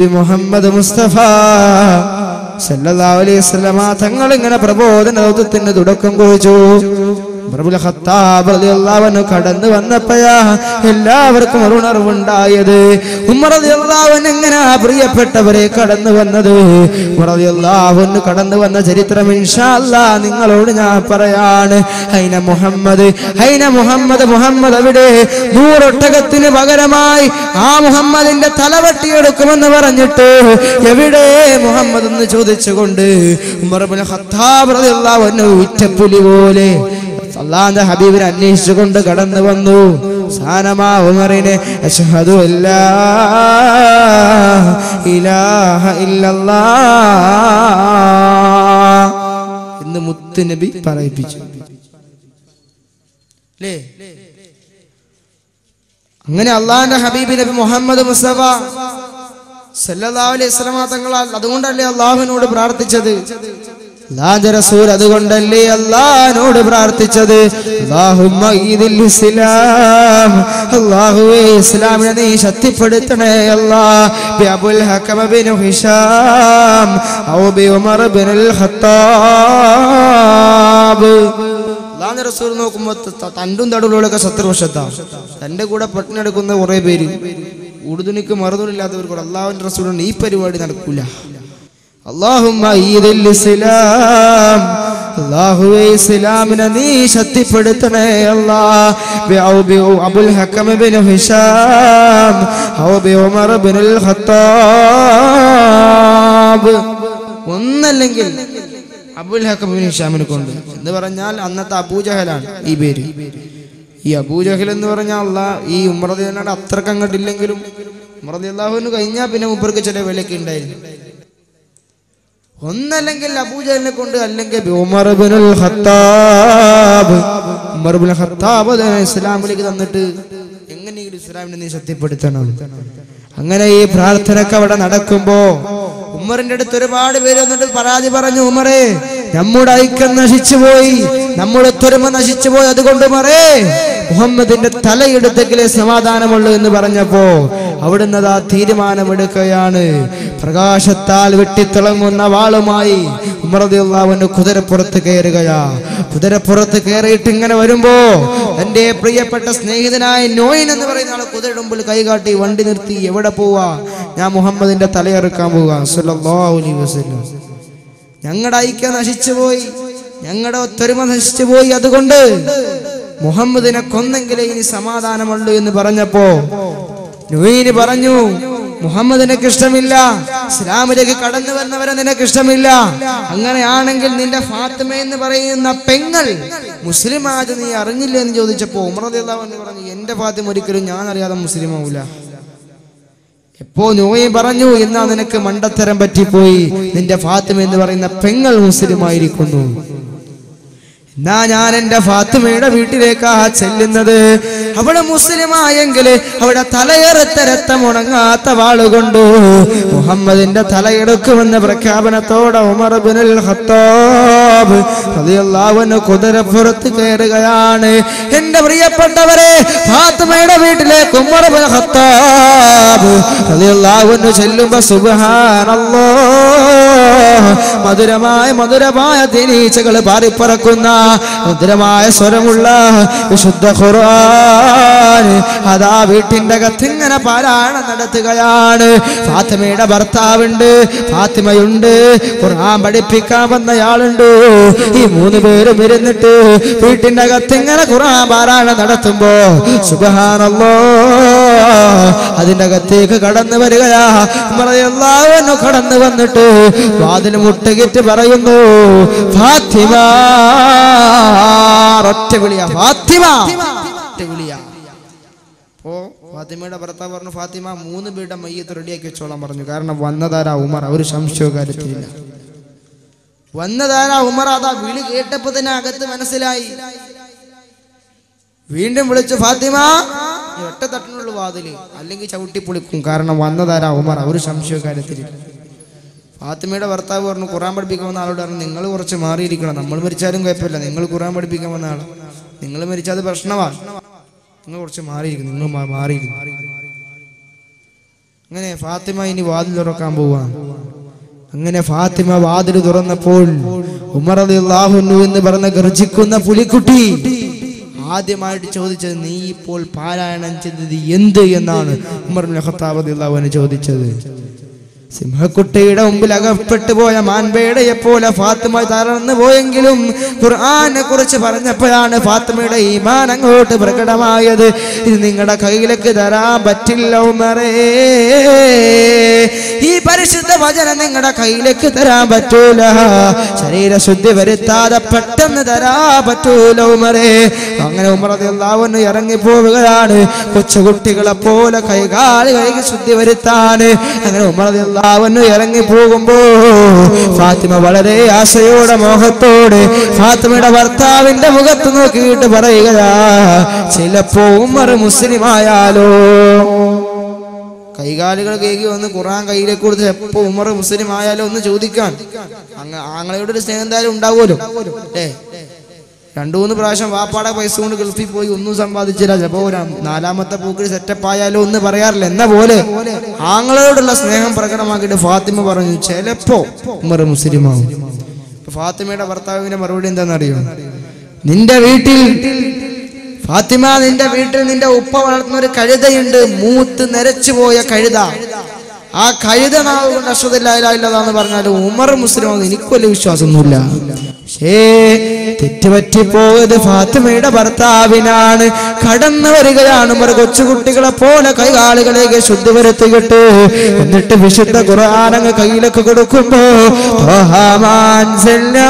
മുഹമ്മദ് മുസ്തഫ സല്ലല്ലാഹു അലൈഹി വസല്ലമ തങ്ങൾ ഇങ്ങനെ പ്രബോധന ദൗത്യത്തിന് തുടക്കം കുറിച്ചു പ്രബുൽ ഖത്താബ് റളിയല്ലാഹു അൻഹു കടന്നു വന്നപ്പോഴാ എല്ലാവർക്കും ഒരു ഉണർവുണ്ടായത് ഉമർ റളിയല്ലാഹു അൻഹു എങ്ങനെ പ്രിയപ്പെട്ടവരെ കടന്നു വന്നത് ഉമർ റളിയല്ലാഹു അൻഹു കടന്നു വന്ന ചരിത്രം ഇൻഷാ അല്ലാ നിങ്ങളോട് ഞാൻ പറയാണ് ഹൈന മുഹമ്മദ് ഹൈന മുഹമ്മദ് മുഹമ്മദ് അവിടെ നൂറൊട്ടകത്തിന് പകരമായി ആ മുഹമ്മദിന്റെ തല വെട്ടിയെടുക്കുമെന്ന് പറഞ്ഞിട്ട് എവിടെ മുഹമ്മദ് എന്ന് ചോദിച്ചുകൊണ്ട് ഉമർ ഇബ്നുൽ ഖത്താബ് റളിയല്ലാഹു അൻഹു ഉറ്റപ്പുലി പോലെ അള്ളാന്റെ ഹബീബിനെ അന്വേഷിച്ചുകൊണ്ട് കടന്നു വന്നു സാനമാ ഉമറിനെ അഷ്ഹദു അല്ലാ ഇലാഹ ഇല്ലല്ലാഹ് എന്ന് മുത്ത് നബി പറയിപ്പിച്ചു അല്ലേ അങ്ങനെ അള്ളാന്റെ ഹബീബ് നബി മുഹമ്മദ് മുസ്തഫ സല്ലല്ലാഹു അലൈഹി വസല്ലമ തങ്ങൾ അതുകൊണ്ടല്ലേ അള്ളാഹുവിനോട് പ്രാർത്ഥിച്ചത് അല്ലാഹുവിന്റെ റസൂൽ അതുകൊണ്ടല്ലേ അള്ളാഹിനോട് പ്രാർത്ഥിച്ചത് അല്ലാഹുമ്മ ഈദിൽ ഇസ്ലാം അല്ലാഹുവേ ഇസ്ലാമിനെ നീ ശക്തിപ്പെടുത്തണേ അല്ലാ ബി അബുൽ ഹക്കമ ബിൻ ഹിഷാം ഔ ബി ഉമർ ബിൻ ഖത്താബ് അള്ളാഹുവിന്റെ റസൂൽ നോക്കുമ്പോ ത- തണ്ടും തടുകളൊക്കെ ശത്രുവശത്താ തന്റെ കൂടെ പട്ടിനെടുക്കുന്ന കുറെ പേര് ഉടുതുണിക്ക് മറുതുണില്ലാത്തവർക്ക് അള്ളാഹുവിന്റെ റസൂലിന് ഈ പരിപാടി നടക്കൂല അള്ളാഹുമ്മ ഈദിൽ ഇസ്ലാം അല്ലാഹുവേ ഇസ്ലാമിനെ നീ ശക്തിപ്പെടുത്തണേ അല്ലാ ബി ഔ ബി അബുൽ ഹക്കം ബിൻ ഹിഷാം ഔ ബി ഉമർ ബിൻ ഖത്താബ് ഒന്നല്ലെങ്കിൽ അബുൽ ഹക്കം ബിൻ ഹിഷാമിനെ കൊണ്ട് എന്ന് പറഞ്ഞാൽ അന്നത്തെ അബൂജഹലാണ് ഈ പേര് ഈ അബൂജഹൽ എന്ന് പറഞ്ഞാൽ അള്ളാ ഈ ഉമറദിനാട് അത്രക്ക് അങ്ങോട്ടില്ലെങ്കിലും ഉമറദി അള്ളാഹുവിന് കഴിഞ്ഞാൽ പിന്നെ മുപ്പർക്ക് ചില വിലക്ക് ഉണ്ടായിരുന്നു ഒന്നല്ലെങ്കിൽ അബൂജഹലിനെ കൊണ്ട് അല്ലെങ്കിൽ Umar ibnul Khattab Umar bin Khattab അതിനെ ഇസ്ലാമിലേക്ക് തന്നിട്ട് എങ്ങനെയെങ്കിലും ഇസ്ലാമിനെ നീ സത്യപ്പെടുത്തണം അങ്ങനെ ഈ പ്രാർത്ഥനക്ക് അവിടെ നടക്കുമ്പോ ഉമ്മറിന്റെ അടുത്ത് ഒരുപാട് പേര് വന്നിട്ട് പരാതി പറഞ്ഞു ഉമറേ നമ്മുടെ ഐക്യം നശിച്ചു പോയി നമ്മുടെ ഒത്തൊരുമ നശിച്ചു പോയി അതുകൊണ്ട് മറേ മുഹമ്മദിന്റെ തലയെടുത്തെങ്കിലേ സമാധാനമുള്ളൂ എന്ന് പറഞ്ഞപ്പോ അവിടുന്ന് ആ തീരുമാനമെടുക്കുകയാണ് പ്രകാശത്താൽ വെട്ടിത്തിളങ്ങുന്ന വാളുമായി ഉമറദിയുള്ളവന് കുതിരപ്പുറത്ത് കയറുകയാ കുതിരപ്പുറത്ത് കയറിയിട്ട് ഇങ്ങനെ വരുമ്പോ എന്റെ പ്രിയപ്പെട്ട സ്നേഹിതനായ നോയിൻ എന്ന് പറയുന്ന ആളെ കുതിര മുമ്പിൽ കൈകാട്ടി വണ്ടി നിർത്തി എവിടെ പോവാ ഞാൻ മുഹമ്മദിന്റെ തലയെറുക്കാൻ പോവാ സല്ലല്ലാഹു അലൈഹി വസല്ലം ഞങ്ങളുടെ ഐക്യം നശിച്ചുപോയി ഞങ്ങളുടെ ഒത്തൊരുമ നശിച്ചുപോയി അതുകൊണ്ട് മുഹമ്മദിനെ കൊന്നെങ്കിലേ ഇനി സമാധാനമുള്ളൂ എന്ന് പറഞ്ഞപ്പോ നുവീന് പറഞ്ഞു മുഹമ്മദ് നിനക്ക് ഇഷ്ടമില്ല ഇസ്ലാമിലേക്ക് കടന്നു വന്നവരെ നിനക്ക് ഇഷ്ടമില്ല അങ്ങനെയാണെങ്കിൽ നിന്റെ ഫാത്തിമ എന്ന് പറയുന്ന പെങ്ങൾ മുസ്ലിം ആയത് നീ അറിഞ്ഞില്ല എന്ന് ചോദിച്ചപ്പോ ഉമർ എന്ന് പറഞ്ഞു എന്റെ ഫാത്തിമ ഒരിക്കലും ഞാൻ അറിയാതെ മുസ്ലിം ആവൂല എപ്പോ നോയി പറഞ്ഞു എന്നാ നിനക്ക് മണ്ടത്തരം പറ്റിപ്പോയി നിന്റെ ഫാത്തിമ എന്ന് പറയുന്ന പെങ്ങൾ മുസ്ലിമായിരിക്കുന്നു എന്നാ ഞാൻ എന്റെ ഫാത്തിമയുടെ വീട്ടിലേക്കാ ചെല്ലുന്നത് അവിടെ മുസ്ലിമായെങ്കിൽ അവിടെ തലയെറുത്ത രക്തം ഉണങ്ങാത്ത വാളുകൊണ്ട് മുഹമ്മദിന്റെ തലയെടുക്കുമെന്ന പ്രഖ്യാപനത്തോടെ ഉമർ ബിനുൽ ഖത്താബ് റളിയല്ലാഹുവിന് കുതിരപ്പുറത്ത് കയറുകയാണ് എന്റെ പ്രിയപ്പെട്ടവരെ ഫാത്തിമയുടെ വീട്ടിലേക്ക് ഉമർ ബിൻ ഖത്താബ് റളിയല്ലാഹുവിന് ചെല്ലുമ്പോ സുബ്ഹാനല്ലാഹ് മധുരമായ മധുരമായ തേനീച്ചകൾ പാറിപ്പറക്കുന്ന മധുരമായ സ്വരമുള്ള വിശുദ്ധ ഖുർആൻ അതാ വീട്ടിന്റെ അകത്തിങ്ങനെ പാരായണം നടത്തുകയാണ് ഫാത്തിമയുടെ ഭർത്താവുണ്ട് ഫാത്തിമയുണ്ട് ഖുർആൻ പഠിപ്പിക്കാൻ വന്നയാളുണ്ട് ഈ മൂന്ന് പേരും ഇരുന്നിട്ട് വീട്ടിന്റെ അകത്തിങ്ങനെ ഖുർആൻ പാരായണം നടത്തുമ്പോ സുബഹാനല്ലോ അതിന്റെ അകത്തേക്ക് കടന്നു വരികയാ എല്ലാവരും കടന്നു വന്നിട്ട് വാതിൽ മുട്ടുകിറ്റ് പറയുന്നു ഫാത്തിമ ഒറ്റ വിളിയാ ഫാത്തിമ ഒറ്റ വിളിയാ അപ്പോ ഫാത്തിമയുടെ ഭർത്താവ് പറഞ്ഞു ഫാത്തിമ മൂന്ന് പേരുടെ മയ്യത്ത് റെഡിയാക്കി വെച്ചോളാൻ പറഞ്ഞു കാരണം വന്നതാരാ ഉമർ ഒരു സംശയവും കാര്യത്തിലില്ല വന്നതാരാ ഉമർ അതാ വിളി കേട്ടപ്പോ തന്നെ അകത്ത് മനസ്സിലായി വീണ്ടും വിളിച്ചു ഫാത്തിമ ഈ ഒറ്റ തട്ടിനുള്ള വാതില് അല്ലെങ്കിൽ ചവിട്ടി പൊളിക്കും കാരണം വന്നതാരാ ഉമർ ഒരു സംശയ കാര്യത്തില് ഫാത്തിമയുടെ ഭർത്താവ് പറഞ്ഞു ഖുറാൻ പഠിപ്പിക്കാൻ വന്ന ആളോട് പറഞ്ഞു നിങ്ങൾ കുറച്ച് മാറിയിരിക്കണം നമ്മൾ മരിച്ചാലും കുഴപ്പമില്ല നിങ്ങൾ ഖുറാൻ പഠിപ്പിക്കാൻ വന്ന ആള് നിങ്ങൾ മരിച്ചാൽ അത് പ്രശ്നമാണ് നിങ്ങൾ കുറച്ച് മാറിയിരിക്കും നിങ്ങൾ മാ- മാറിയിരിക്കും അങ്ങനെ ഫാത്തിമ ഇനി വാതിൽ തുറക്കാൻ പോവാണ് അങ്ങനെ ഫാത്തിമ വാതിൽ തുറന്നപ്പോൾ ഉമർ അള്ളാഹുന്നു എന്ന് പറഞ്ഞ ഗർജിക്കുന്ന പുലിക്കുട്ടി ആദ്യമായിട്ട് ചോദിച്ചത് നീ ഇപ്പോൾ പാരായണം ചെയ്തത് എന്ത് എന്നാണ് ഉമർ ഖത്താബ് അള്ളാഹുവിനെ ചോദിച്ചത് സിംഹക്കുട്ടിയുടെ മുമ്പിൽ അകപ്പെട്ടു പോയ മാൻപേടയെ പോലെ ഫാത്തിമ തളർന്നു പോയെങ്കിലും ഖുർആനെ കുറിച്ച് പറഞ്ഞപ്പോഴാണ് ഫാത്തിമയുടെ ഈമാൻ അങ്ങോട്ട് പ്രകടമായത് ഇത് നിങ്ങളുടെ കയ്യിലേക്ക് തരാൻ പറ്റില്ല ഉമറേ ഈ പരിശുദ്ധ വചനം നിങ്ങളുടെ കയ്യിലേക്ക് തരാൻ പറ്റൂല ശരീരശുദ്ധി വരുത്താതെ പെട്ടെന്ന് തരാൻ പറ്റൂല ഉമറേ അങ്ങനെ ഉമറത് എല്ലാവരും ഇറങ്ങി പോവുകയാണ് കൊച്ചുകുട്ടികളെ പോലെ കൈകാല് കൈക്ക് ശുദ്ധി വരുത്താൻ അങ്ങനെ ഉമറത് എല്ലാവരും ഇറങ്ങി പോകുമ്പോ ഫാത്തിമ വളരെ ആശയോടെ മോഹത്തോടെ ഫാത്തിമയുടെ ഭർത്താവിന്റെ മുഖത്ത് നോക്കിയിട്ട് പറയുകയാ ചിലപ്പോ ഉമർ മുസ്ലിം ആയാലോ കൈകാലുകൾ കേകി വന്ന് ഖുറാൻ കയ്യിലേക്ക് കൊടുത്ത് എപ്പോ ഉമർ മുസ്ലിം ആയാലോ ഒന്ന് ചോദിക്കാൻ അങ്ങ ആങ്ങളയോട് ഒരു സ്നേഹം എന്തായാലും ഉണ്ടാവുമല്ലോ ഏ രണ്ടു മൂന്ന് പ്രാവശ്യം വാപ്പാടെ പൈസ കൊണ്ട് ഗൾഫിൽ പോയി ഒന്നും സമ്പാദിച്ചില്ല ചിലപ്പോ ഒരു നാലാമത്തെ പൂക്കിൽ സെറ്റപ്പ് ആയാലോ എന്ന് പറയാറില്ല എന്ന പോലെ ആങ്ങളോടുള്ള സ്നേഹം പ്രകടമാക്കിയിട്ട് ഫാത്തിമ പറഞ്ഞു ചിലപ്പോ ഉമർ മുസ്ലിം ആവും ഇപ്പൊ ഫാത്തിമയുടെ ഭർത്താവിന്റെ മറുപടി എന്താണെന്നറിയോ നിന്റെ വീട്ടിൽ ഫാത്തിമ നിന്റെ വീട്ടിൽ നിന്റെ ഉപ്പ വളർത്തുന്ന ഒരു കഴുതയുണ്ട് മൂത്ത് നരച്ചു പോയ കഴുത ആ കഴുത നാവ് കൊണ്ട് അശ്വതയില്ലാതാന്ന് പറഞ്ഞാൽ ഉമർ മുസ്ലിം എനിക്ക് വലിയ വിശ്വാസമൊന്നുമില്ല പക്ഷേ തെറ്റുപറ്റിപ്പോയത് ഫാത്തിമയുടെ ഭർത്താവിനാണ് കടന്നു വരികയാണ് ഉമർ കൊച്ചുകുട്ടികളെ പോലെ കൈകാലുകളേക്ക് ശുദ്ധി വരുത്തിയിട്ട് എന്നിട്ട് വിശുദ്ധ ഖുർആാനങ്ങ് കയ്യിലേക്ക് കൊടുക്കുമ്പോ ത്വഹാമാൻ സല്ലാ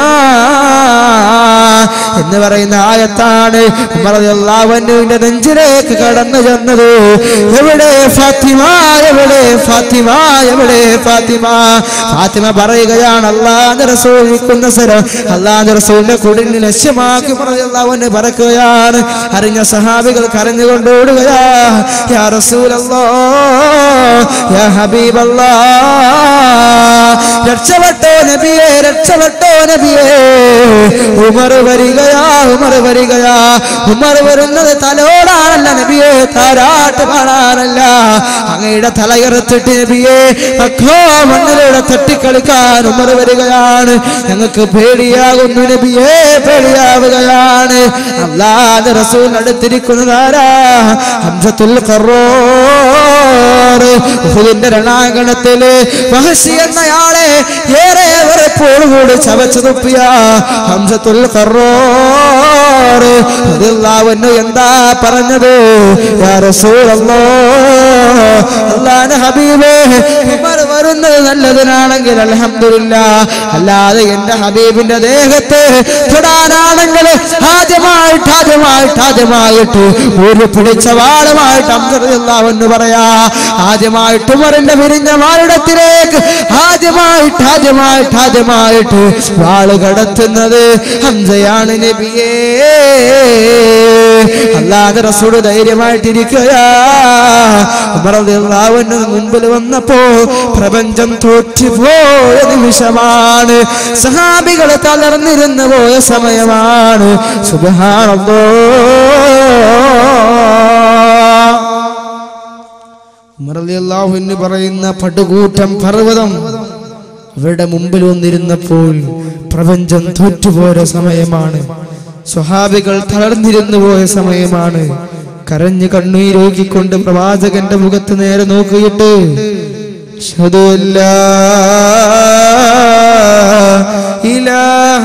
എന്ന് പറയുന്ന ആയത്താണ് ഉമറിന്റെ നെഞ്ചിലേക്ക് കടന്നു ചെന്നത് എവിടെ ഫാത്തിമ എവിടെ ഫാത്തിമ എവിടെ ഫാത്തിമ ഫാത്തിമ പറയുകയാണ് അള്ളാന്റെ റസൂലിക്കുന്ന സ്ഥലം അള്ളാന്റെ റസൂലിന്റെ കുടിന് ലക്ഷ്യമാക്കി പറഞ്ഞവന് പറക്കുകയാണ് അറിഞ്ഞ സഹാബികൾ കരഞ്ഞുകൊണ്ട് ഓടുകയാ യാ റസൂലല്ലോ യാ ഹബീബല്ലാ രക്ഷപ്പെട്ടോ നബിയെ രക്ഷപ്പെട്ടോ നബിയെ ഉമർ വരികയാ ഉമർ വരികയാ ഉമർ വരുന്നത് തലോടാണല്ല നബിയെ താരാട്ട് പാടാനല്ല അങ്ങയുടെ തലയറുത്തിട്ട് നബിയെ അക്കോ മണ്ണിലൂടെ തട്ടിക്കളിക്കാൻ ഉമർ വരികയാണ് ഞങ്ങൾക്ക് പേടിയാകുന്നു നബിയെ പേടിയാവുകയാണ് അല്ലാതെ റസൂൽ അടുത്തിരിക്കുന്നതാരാ ഹംസത്തുൽ ഖറോർ ഉഹുദിന്റെ രണാങ്കണത്തില് വഹശി എന്നയാളെ ഏറെ വെറുപ്പോടുകൂടി ചവച്ചു തുപ്പിയ ഹംസത്തുൽ ഖറോർ അതില്ലാവന്നു എന്താ പറഞ്ഞത് യാ റസൂലല്ലോ അല്ലാഹുവിന്റെ ഹബീബേ ഉമർ വരുന്നത് നല്ലതിനാണെങ്കിൽ അൽഹംദുലില്ല അല്ലാതെ എന്റെ ഹബീബിന്റെ ദേഹത്തെ തൊടാനാണെങ്കിൽ ആദ്യമായിട്ട് ആദ്യമായിട്ട് ആദ്യമായിട്ട് ഒരു പിടിച്ച വാളുമായിട്ട് അംസറിയാവെന്ന് പറയാ ആദ്യമായിട്ട് ഉമറിന്റെ വിരിഞ്ഞ വാളിടത്തിലേക്ക് ആദ്യമായിട്ട് ആദ്യമായിട്ട് ആദ്യമായിട്ട് വാള് കടത്തുന്നത് ഹംസയാണ് നബിയേ അല്ലാതെ റസൂട് ധൈര്യമായിട്ടിരിക്കുകയാ ഉമറിന്റെ മുമ്പിൽ വന്നപ്പോ പ്രപഞ്ചം തോറ്റുപോയ നിമിഷമാണ് സഹാബികൾ തളർന്നിരുന്നു പോയ സമയമാണ് സുബഹാനല്ലോ ഉമറിയാഹുവിന് പറയുന്ന പടുകൂറ്റം പർവ്വതം അവരുടെ മുമ്പിൽ വന്നിരുന്നപ്പോൾ പ്രപഞ്ചം തോറ്റുപോയ സമയമാണ് സ്വഹാബികൾ തളർന്നിരുന്നു പോയ സമയമാണ് കരഞ്ഞു കണ്ണീരോക്കിക്കൊണ്ട് പ്രവാചകന്റെ മുഖത്ത് നേരെ നോക്കിയിട്ട് അഷ്ഹദു അല്ലാ ഇലാഹ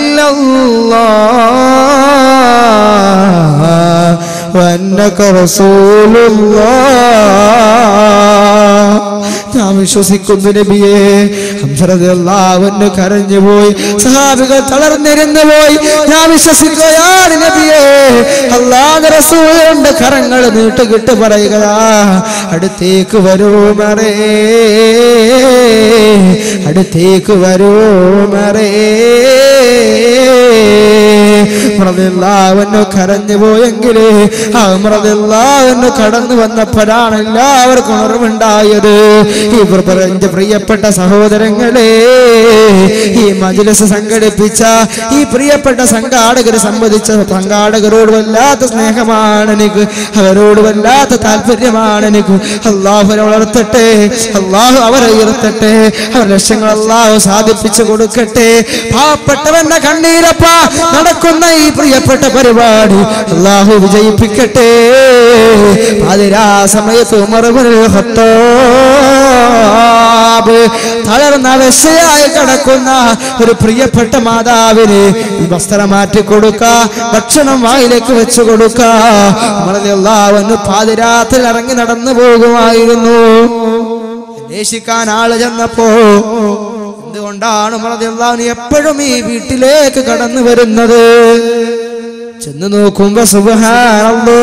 ഇല്ലല്ലാഹ് വഅന്നക റസൂലുള്ളാഹ് ഞാൻ വിശ്വസിക്കുന്നു നബിയെ ഹംസറതെല്ലാവന്ന് കരഞ്ഞുപോയി സഹാബികൾ തളർന്നിരുന്നു പോയി ഞാൻ വിശ്വസിക്കുകയാണ് നബിയെ അല്ലാതെ റസൂലിന്റെ കരങ്ങൾ നീട്ടുകിട്ട് പറയുക അടുത്തേക്ക് വരൂ മറേ അടുത്തേക്ക് വരൂ മറേ റളിയല്ലാഹു കരഞ്ഞു പോയെങ്കിലേ അമൃതെല്ലാവന്നു കടന്നു വന്നപ്പോഴാണ് എല്ലാവർക്കും ഉണർവുണ്ടായത് ഇവർ പറഞ്ഞ പ്രിയപ്പെട്ട സഹോദരങ്ങളെ ഈ മജ്ലിസ് സംഘടിപ്പിച്ച ഈ പ്രിയപ്പെട്ട സംഘാടകരെ സംബന്ധിച്ച സംഘാടകരോട് വല്ലാത്ത സ്നേഹമാണ് എനിക്ക് അവരോട് വല്ലാത്ത താല്പര്യമാണ് എനിക്ക് അള്ളാഹു അവരെ വളർത്തട്ടെ അള്ളാഹു അവരെ ഉയർത്തട്ടെ അവർ ലക്ഷ്യങ്ങൾ അള്ളാഹു സാധിപ്പിച്ചു കൊടുക്കട്ടെ പാവപ്പെട്ടവന്റെ കണ്ണീരപ്പ നടക്കുന്ന ഈ പ്രിയപ്പെട്ട പരിപാടി അള്ളാഹു വിജയിപ്പിക്കട്ടെ അതിരാ സമയത്ത് ഉമർബുൽ ഖത്താബ് തളർന്ന വിഷയായി കിടക്കുന്ന ഒരു പ്രിയപ്പെട്ട മാതാവിന് ഈ വസ്ത്രം മാറ്റി കൊടുക്ക ഭക്ഷണം വായിലേക്ക് വെച്ചു കൊടുക്ക നമ്മളെല്ലാവന്ന് പാതിരാത്രി ഇറങ്ങി നടന്നു പോകുമായിരുന്നു അന്വേഷിക്കാൻ ആള് ചെന്നപ്പോ എന്തുകൊണ്ടാണ് നമ്മളെല്ലാവരും എപ്പോഴും ഈ വീട്ടിലേക്ക് കടന്നു വരുന്നത് ചെന്ന് നോക്കുമ്പോ സുബഹാനല്ലോ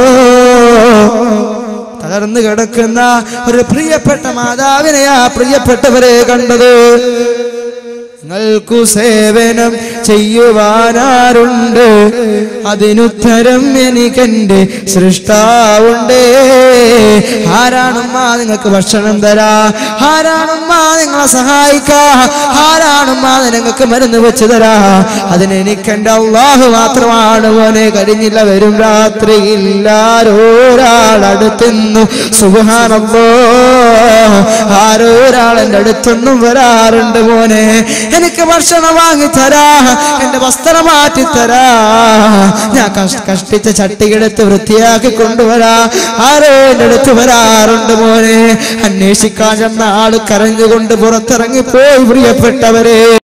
തകർന്നു കിടക്കുന്ന ഒരു പ്രിയപ്പെട്ട മാതാവിനെയാ പ്രിയപ്പെട്ടവരെ കണ്ടത് നിങ്ങൾക്കു സേവനം ചെയ്യുവാനാരുണ്ട് അതിനുത്തരം എനിക്കെന്റെ സൃഷ്ടാവുണ്ട് ആരാണുമ്മ നിങ്ങൾക്ക് ഭക്ഷണം തരാ ആരാണുമ്മ നിങ്ങളെ സഹായിക്കാ ആരാണുമ്മ നിങ്ങൾക്ക് മരുന്ന് വെച്ച് തരാ അതിന് എനിക്കെന്റെ അള്ളാഹു മാത്രമാണ് മോനെ കഴിഞ്ഞില്ല വരും രാത്രിയിൽ ആരോരാൾ അടുത്തുന്നു സുബാനല്ലോ ആരോരാൾ എൻ്റെ അടുത്തൊന്നും വരാറുണ്ട് മോനെ എനിക്ക് ഭക്ഷണം വാങ്ങി തരാ എന്റെ വസ്ത്രം മാറ്റി തരാ ഞാൻ കഷ്- കഷ്ടിച്ച ചട്ടിയെടുത്ത് വൃത്തിയാക്കി കൊണ്ടുവരാ ആരോ എന്റെ അടുത്ത് വരാറുണ്ട് മോനെ അന്വേഷിക്കാൻ ചെന്ന ആള് കരഞ്ഞുകൊണ്ട് പുറത്തിറങ്ങി പോയി പ്രിയപ്പെട്ടവരെ